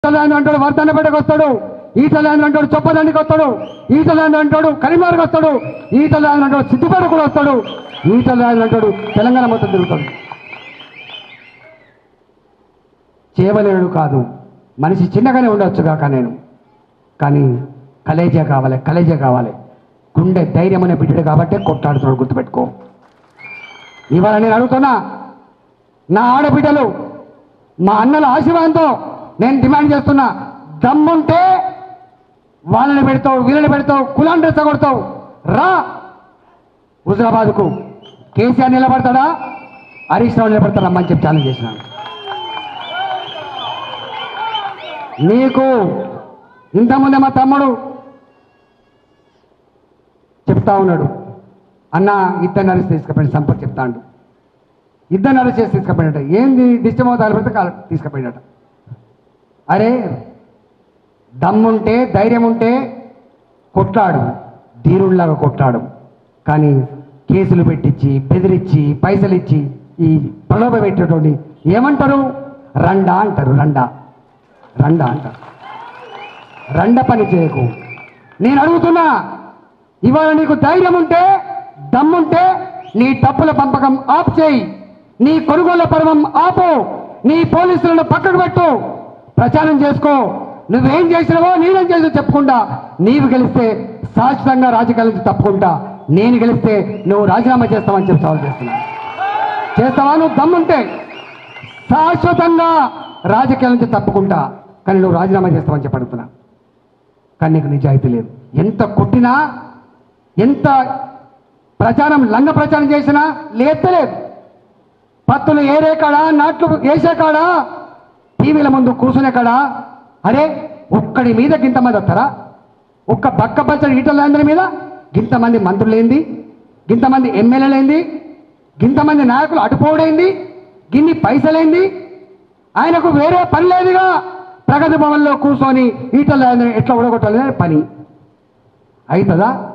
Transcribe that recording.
ఈటలాంధ్ర అంటాడు వర్ధన్నపేటకు వస్తాడు ఈటలాంధ్ర అంటాడు చొప్పదండికి వస్తాడు ఈటలాంధ్ర అంటాడు కరీంనగర్కి వస్తాడు ఈటలాంధ్ర అంటాడు సిద్దిపేట కూడా వస్తాడు ఈటలాంధ్ర అంటాడు తెలంగాణ మొత్తం తిరుగుతాడు చేయవలేడు కాదు మనిషి చిన్నగానే ఉండొచ్చు కాక నేను కానీ కలేజా కావాలి కలేజా కావాలి గుండె ధైర్యం అనే బిడ్డడు కాబట్టే కొట్టాడుతున్నాడు గుర్తుపెట్టుకో ఇవాళ నేను అడుగుతున్నా నా ఆడబిడ్డలు మా అన్నల ఆశీర్వాదంతో నేను డిమాండ్ చేస్తున్నా దమ్ముంటే వాళ్ళని పెడతావు వీళ్ళని పెడతావు కులాన్ని రెచ్చగొడతావు రా హుజరాబాద్కు కేసీఆర్ నిలబడతాడా హరీష్ రావు నిలబడతాడా రమ్మని చెప్పి ఛాలెంజ్ చేసినాను నీకు ఇంతకుముందే మా తమ్ముడు చెప్తా ఉన్నాడు అన్న ఇద్దరు అరెస్ట్ తీసుకుపోయిన సంపత్ చెప్తాడు ఇద్దరు అరెస్ట్ చేసి తీసుకుపోయినట ఏంది డిస్టర్బ్ అవుతారు పెడితే కాలు తీసుకుపోయినట అరే దమ్ముంటే ధైర్యం ఉంటే కొట్లాడు ధీరుల్లాగా కొట్లాడు కానీ కేసులు పెట్టించి బెదిరించి పైసలు ఇచ్చి ఈ ప్రలోభ పెట్టేటోని ఏమంటారు రండా అంటారు రండా రండా అంటారు రండ పని చేయకు నేను అడుగుతున్నా ఇవాళ నీకు ధైర్యం ఉంటే దమ్ముంటే నీ డబ్బుల పంపకం ఆప్ చేయి నీ కొనుగోళ్ల పర్వం ఆపు నీ పోలీసులను పక్కకు పెట్టు ప్రచారం చేసుకో నువ్వేం చేసినావో నేనేం చేసినా చెప్పుకుంటా నీవు గెలిస్తే శాశ్వతంగా రాజకీయాల నుంచి తప్పుకుంటా నేను గెలిస్తే నువ్వు రాజీనామా చేస్తావని చెప్పి సవాల్ చేస్తున్నా చేస్తావా నువ్వు దమ్ముంటే శాశ్వతంగా రాజకీయాల నుంచి తప్పుకుంటా కానీ నువ్వు రాజీనామా చేస్తావని చెప్పి అడుగుతున్నా కానీ నీకు నిజాయితీ లేదు ఎంత కొట్టినా ఎంత ప్రచారం లంగ ప్రచారం చేసినా లేస్తలేదు పత్తులు ఏరే కాడా నాట్లు వేసే కాడా టీవీల ముందు కూర్చునే కాడా అరే ఒక్కడి మీద గింతమంది వస్తారా ఒక్క బక్క పచ్చడి ఈటలందరి మీద గింతమంది మంత్రులేంది గింతమంది ఎమ్మెల్యేలేంది గింతమంది నాయకులు అటుపోడైంది గిన్ని పైసలేంది ఆయనకు వేరే పని లేదుగా ప్రగతి భవన్లో కూర్చొని ఈటల ఎట్లా ఉడగొట్టాలి పని అవుతుందా